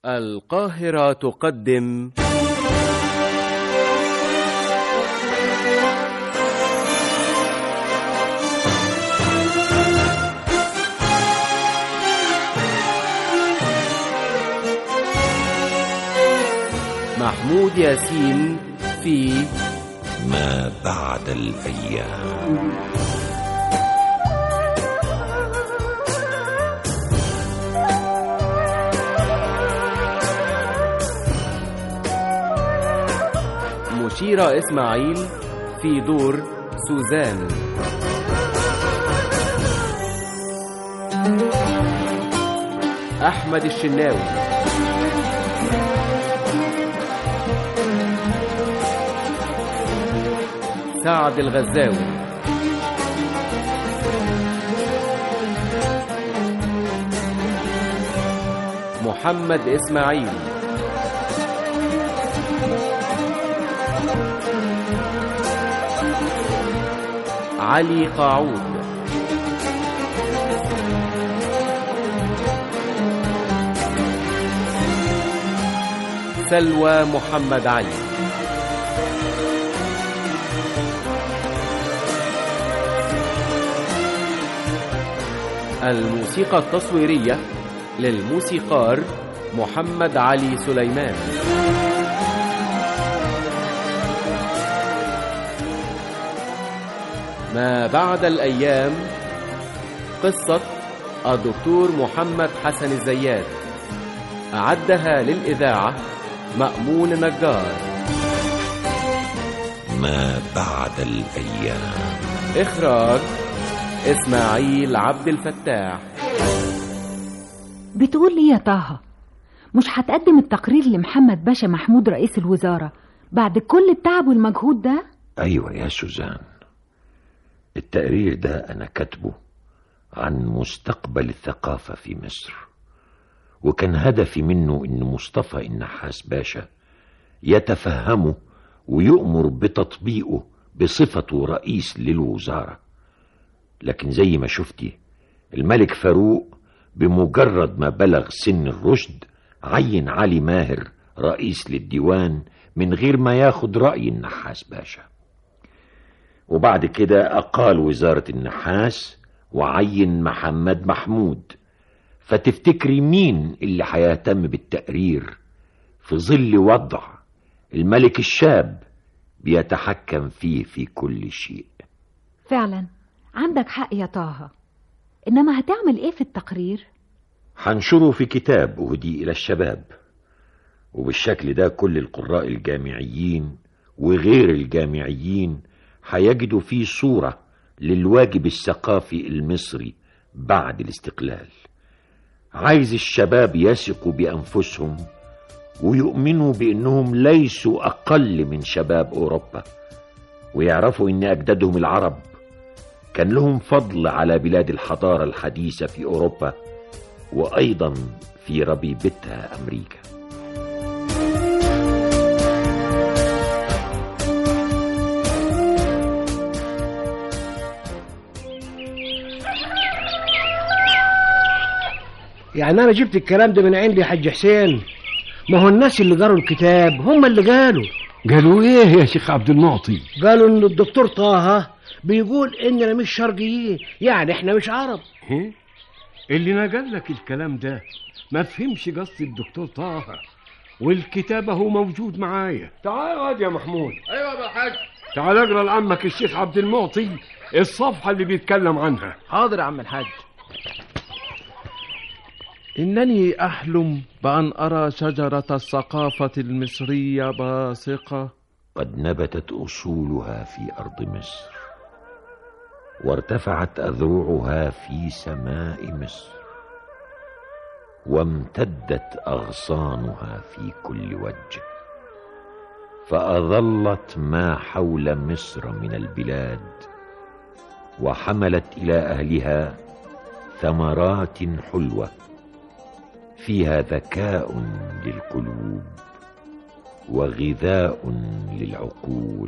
القاهرة تقدم محمود ياسين في ما بعد الأيام مشيرة إسماعيل في دور سوزان أحمد الشناوي سعد الغزاوي محمد إسماعيل علي قاعود سلوى محمد علي الموسيقى التصويرية للموسيقار محمد علي سليمان ما بعد الأيام قصة الدكتور محمد حسن الزيات أعدها للإذاعة مأمون نجار ما بعد الأيام إخراج إسماعيل عبد الفتاح بتقول لي يا طه مش هتقدم التقرير لمحمد باشا محمود رئيس الوزارة بعد كل التعب والمجهود ده أيوة يا سوزان التقرير ده أنا كاتبه عن مستقبل الثقافة في مصر وكان هدفي منه إن مصطفى النحاس باشا يتفهمه ويؤمر بتطبيقه بصفته رئيس للوزارة لكن زي ما شفتي الملك فاروق بمجرد ما بلغ سن الرشد عين علي ماهر رئيس للديوان من غير ما ياخد رأي النحاس باشا وبعد كده أقال وزارة النحاس وعين محمد محمود فتفتكري مين اللي هيهتم بالتقرير في ظل وضع الملك الشاب بيتحكم فيه في كل شيء فعلا عندك حق يا طه إنما هتعمل إيه في التقرير؟ هنشره في كتاب أهدي إلى الشباب وبالشكل ده كل القراء الجامعيين وغير الجامعيين هيجدوا فيه صورة للواجب الثقافي المصري بعد الاستقلال عايز الشباب يثقوا بأنفسهم ويؤمنوا بأنهم ليسوا أقل من شباب أوروبا ويعرفوا أن أجدادهم العرب كان لهم فضل على بلاد الحضارة الحديثة في أوروبا وأيضا في ربيبتها أمريكا يعني انا جبت الكلام ده من عندي يا حاج حسين ما هو الناس اللي قروا الكتاب هم اللي قالوا قالوا ايه يا شيخ عبد المعطي قالوا ان الدكتور طه بيقول اننا مش شرقيين يعني احنا مش عرب ايه اللي نقل لك الكلام ده ما فهمش قصد الدكتور طه والكتاب هو موجود معايا تعال اقعد يا محمود ايوه يا حاج تعال اقرا لعمك الشيخ عبد المعطي الصفحه اللي بيتكلم عنها حاضر يا عم الحاج إنني أحلم بأن أرى شجرة الثقافة المصرية باسقة قد نبتت أصولها في أرض مصر وارتفعت أذرعها في سماء مصر وامتدت أغصانها في كل وجه فأظلت ما حول مصر من البلاد وحملت إلى أهلها ثمرات حلوة فيها ذكاء للقلوب وغذاء للعقول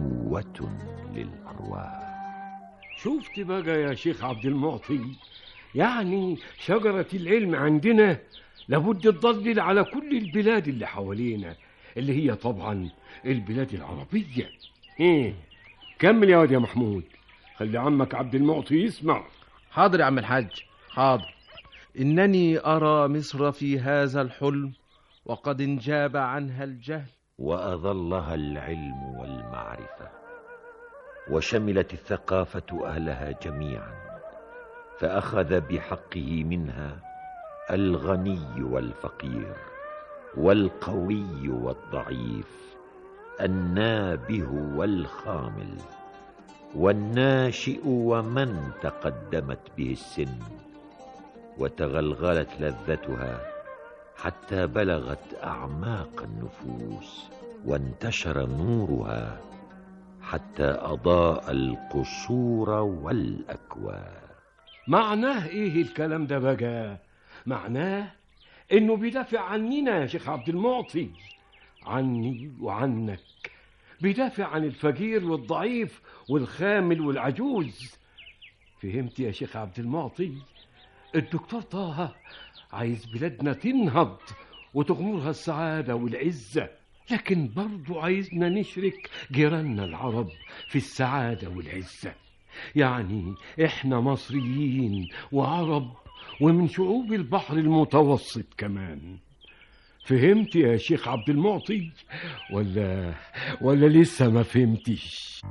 وقوة للأرواح شفت بقى يا شيخ عبد المعطي يعني شجرة العلم عندنا لابد تضلل على كل البلاد اللي حوالينا اللي هي طبعا البلاد العربية ايه كمل يا واد يا محمود خلي عمك عبد المعطي يسمع حاضر يا عم الحاج حاضر إنني أرى مصر في هذا الحلم وقد انجاب عنها الجهل وأظلها العلم والمعرفة وشملت الثقافة أهلها جميعا فأخذ بحقه منها الغني والفقير والقوي والضعيف النابه والخامل والناشئ ومن تقدمت به السن وتغلغلت لذتها حتى بلغت اعماق النفوس وانتشر نورها حتى اضاء القصور والاكوان معناه ايه الكلام ده بقى معناه انه بيدافع عننا يا شيخ عبد المعطي عني وعنك بيدافع عن الفقير والضعيف والخامل والعجوز فهمت يا شيخ عبد المعطي الدكتور طه عايز بلادنا تنهض وتغمرها السعادة والعزة لكن برضو عايزنا نشرك جيراننا العرب في السعادة والعزة يعني احنا مصريين وعرب ومن شعوب البحر المتوسط كمان فهمت يا شيخ عبد المعطي ولا ولا لسه ما فهمتش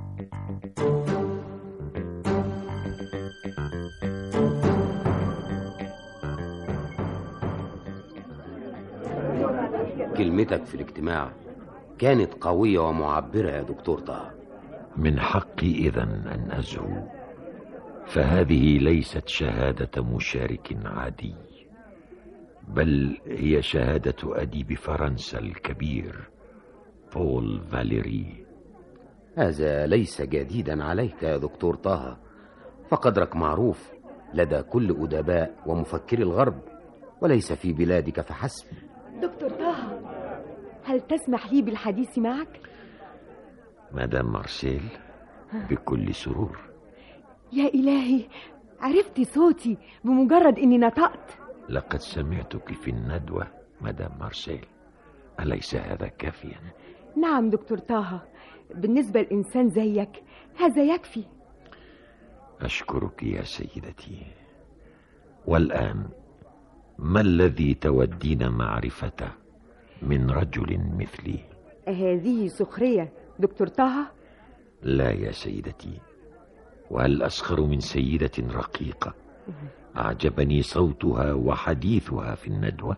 كلمتك في الاجتماع كانت قوية ومعبرة يا دكتور طه من حقي اذا ان ازهو فهذه ليست شهاده مشارك عادي بل هي شهاده اديب فرنسا الكبير بول فاليري هذا ليس جديدا عليك يا دكتور طه فقدرك معروف لدى كل أدباء ومفكري الغرب وليس في بلادك فحسب دكتور طه هل تسمح لي بالحديث معك؟ مدام مارسيل بكل سرور يا إلهي عرفت صوتي بمجرد إني نطقت لقد سمعتك في الندوه مدام مارسيل اليس هذا كافيا نعم دكتور طه بالنسبة لإنسان زيك هذا يكفي اشكرك يا سيدتي والان ما الذي تودين معرفته من رجل مثلي هذه سخرية دكتور طه لا يا سيدتي وهل اسخر من سيده رقيقه اعجبني صوتها وحديثها في الندوه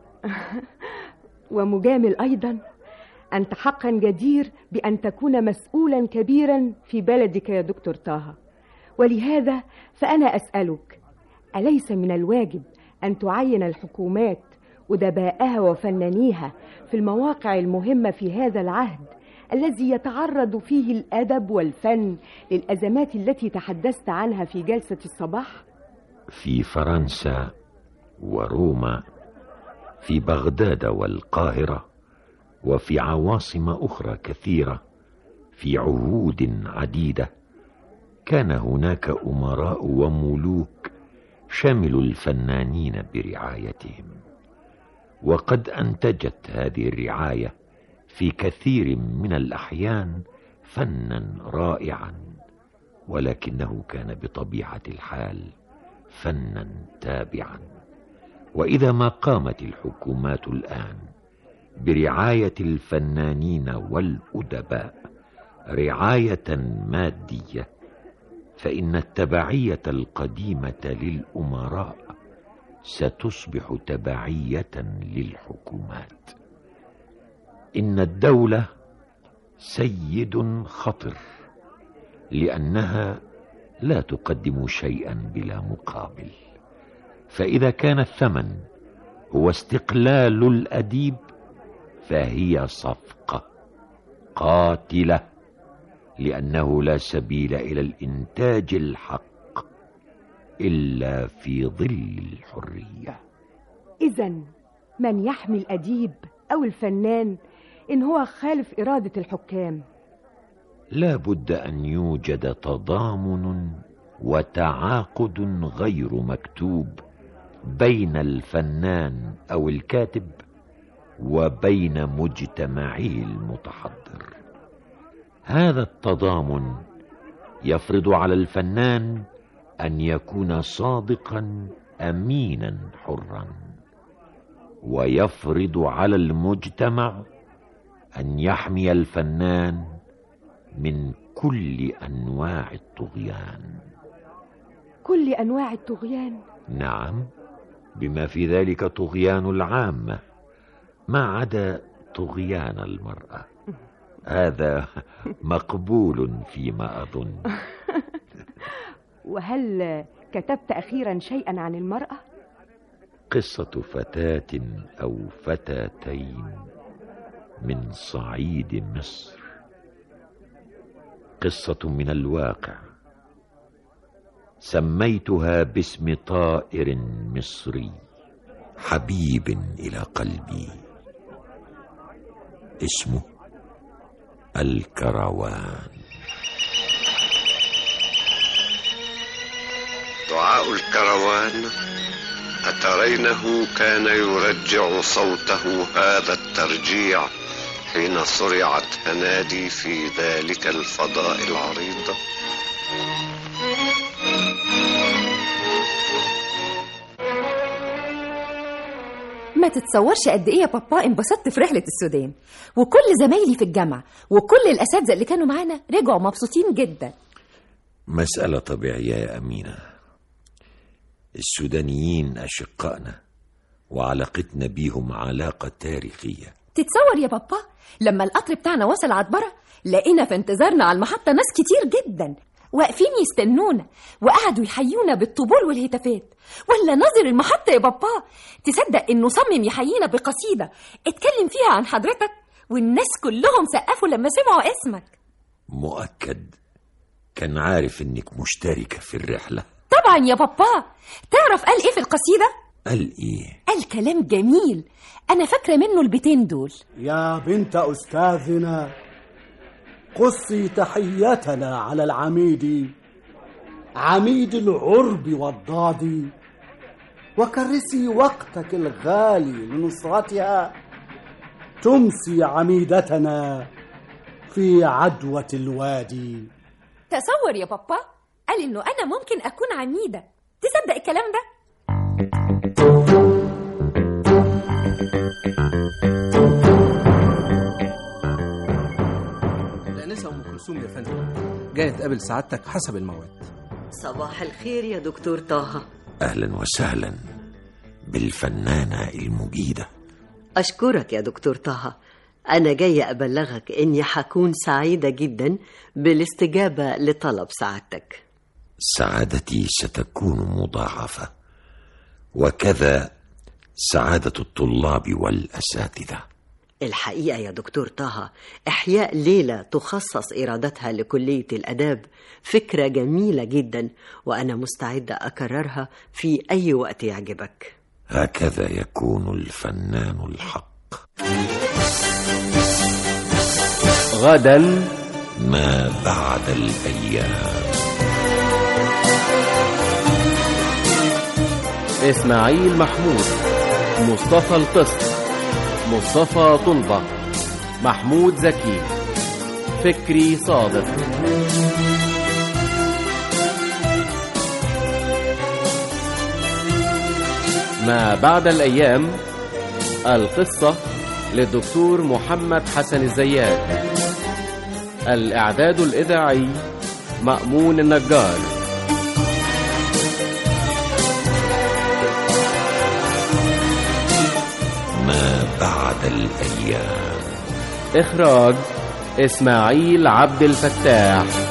ومجامل أيضا أنت حقا جدير بأن تكون مسؤولا كبيرا في بلدك يا دكتور طه ولهذا فأنا أسألك أليس من الواجب أن تعين الحكومات أدباءها وفنانيها في المواقع المهمة في هذا العهد الذي يتعرض فيه الأدب والفن للأزمات التي تحدثت عنها في جلسة الصباح؟ في فرنسا وروما في بغداد والقاهره وفي عواصم اخرى كثيره في عهود عديده كان هناك امراء وملوك شملوا الفنانين برعايتهم وقد انتجت هذه الرعايه في كثير من الاحيان فنا رائعا ولكنه كان بطبيعه الحال فنا تابعا واذا ما قامت الحكومات الان برعايه الفنانين والادباء رعايه ماديه فان التبعيه القديمه للامراء ستصبح تبعيه للحكومات ان الدوله سيد خطر لانها لا تقدم شيئا بلا مقابل فاذا كان الثمن هو استقلال الاديب فهي صفقه قاتله لانه لا سبيل الى الانتاج الحق الا في ظل الحريه إذا من يحمي الأديب أو الفنان إن هو خالف إرادة الحكام لا بد ان يوجد تضامن وتعاقد غير مكتوب بين الفنان او الكاتب وبين مجتمعه المتحضر هذا التضامن يفرض على الفنان ان يكون صادقا امينا حرا ويفرض على المجتمع ان يحمي الفنان من كل انواع الطغيان كل أنواع الطغيان نعم بما في ذلك طغيان العامه ما عدا طغيان المراه هذا مقبول فيما اظن وهل كتبت أخيرا شيئا عن المرأة؟ قصه فتاه او فتاتين من صعيد مصر قصه من الواقع سميتها باسم طائر مصري حبيب الى قلبي اسمه الكروان دعاء الكروان أترينه كان يرجع صوته هذا الترجيع حين صرعت هنادي في ذلك الفضاء العريض ما تتصورش قد ايه يا بابا انبسطت في رحله السودان وكل زمايلي في الجامعه وكل الاساتذه اللي كانوا معانا رجعوا مبسوطين جدا مسألة طبيعية يا أمينة السودانيين أشقائنا وعلاقتنا بيهم علاقة تاريخية تتصور يا بابا لما القطر بتاعنا وصل عطبره لقينا في انتظارنا على المحطه ناس كتير جدا واقفين يستنونا وقعدوا يحيونا بالطبول والهتافات ولا ناظر المحطه يا بابا تصدق انه صمم يحيينا بقصيده اتكلم فيها عن حضرتك والناس كلهم سقفوا لما سمعوا اسمك مؤكد كان عارف إنك مشتركة في الرحلة طبعا يا بابا تعرف قال ايه في القصيده قال إيه قال كلام جميل انا فاكره منه البيتين دول يا بنت أستاذنا قصي تحيتنا على العميد عميد العرب والضاد وكرسي وقتك الغالي لنصرتها تمسي عميدتنا في عدوة الوادي تصور يا بابا قال انه انا ممكن اكون عميده تصدق الكلام ده الانسه ام كلثوم يا فندم جايه تقابل سعادتك حسب الموعد صباح الخير يا دكتور طه أهلا وسهلا بالفنانة المجيدة أشكرك يا دكتور طه أنا جاية أبلغك إني حكون سعيدة جدا بالاستجابة لطلب سعادتك سعادتي ستكون مضاعفة وكذا سعادة الطلاب والأساتذة الحقيقة يا دكتور طه إحياء ليلة تخصص إرادتها لكلية الآداب فكرة جميلة جدا وأنا مستعدة أكررها في أي وقت يعجبك هكذا يكون الفنان الحق غدا ما بعد الأيام إسماعيل محمود مصطفى القسط مصطفى طلبة محمود زكي فكري صادق ما بعد الأيام القصة للدكتور محمد حسن الزيات الإعداد الإذاعي مأمون النجار ما بعد الأيام إخراج إسماعيل عبد الفتاح